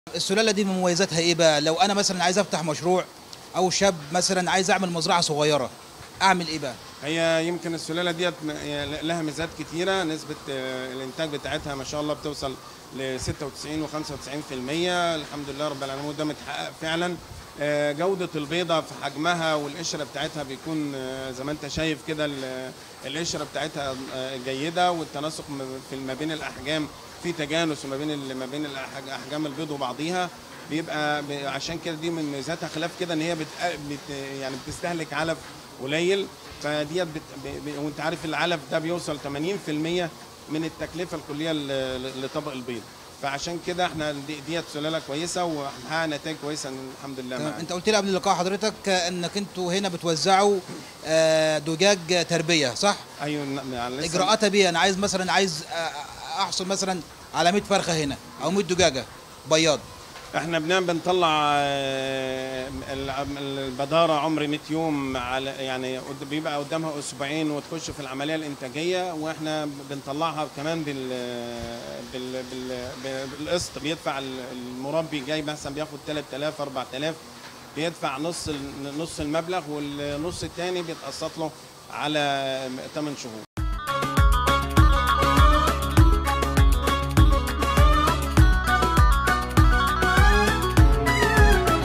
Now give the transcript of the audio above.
السلاله دي مميزاتها ايه بقى لو انا مثلا عايز افتح مشروع او شاب مثلا عايز اعمل مزرعه صغيره اعمل ايه بقى هي يمكن السلاله ديت م- لها ميزات كتيره نسبه آه، الانتاج بتاعتها ما شاء الله بتوصل ل 96 و95% الحمد لله رب العالمين وده متحقق فعلا آه، جوده البيضه في حجمها والقشره بتاعتها بيكون آه، زي ما انت شايف كده ال- القشره بتاعتها آه، جيده والتناسق م- في ما بين الاحجام في تجانس ما بين ال- ما بين الأح- احجام البيض وبعضيها بيبقى ب- عشان كده دي من ميزاتها خلاف كده ان هي بت بت يعني بتستهلك علف قليل فديت بت... ب... ب... وانت عارف العلف ده بيوصل 80% من التكلفه الكليه ل... ل- لطبق البيض فعشان كده احنا دي... ديت سلاله كويسه وهنحقق نتائج كويسه الحمد لله تمام. معانا. انت قلت لي قبل اللقاء حضرتك انك انتوا هنا بتوزعوا آه، دجاج تربيه صح ايوه ن- يعني لسه- اجراءاتها بيه انا عايز مثلا عايز آه، احصل مثلا على 100 فرخه هنا او 100 دجاجه بياض احنا بنعمل بنطلع آه، ال- البداره عمر 100 يوم على يعني قد- بيبقى قدامها اسبوعين وتخش في العمليه الانتاجيه واحنا بنطلعها كمان بال بال بال بالقسط بيدفع المربي جاي مثلا بياخد 3000 4000 بيدفع نص ال- نص المبلغ والنص الثاني بيتقسط له على 8 شهور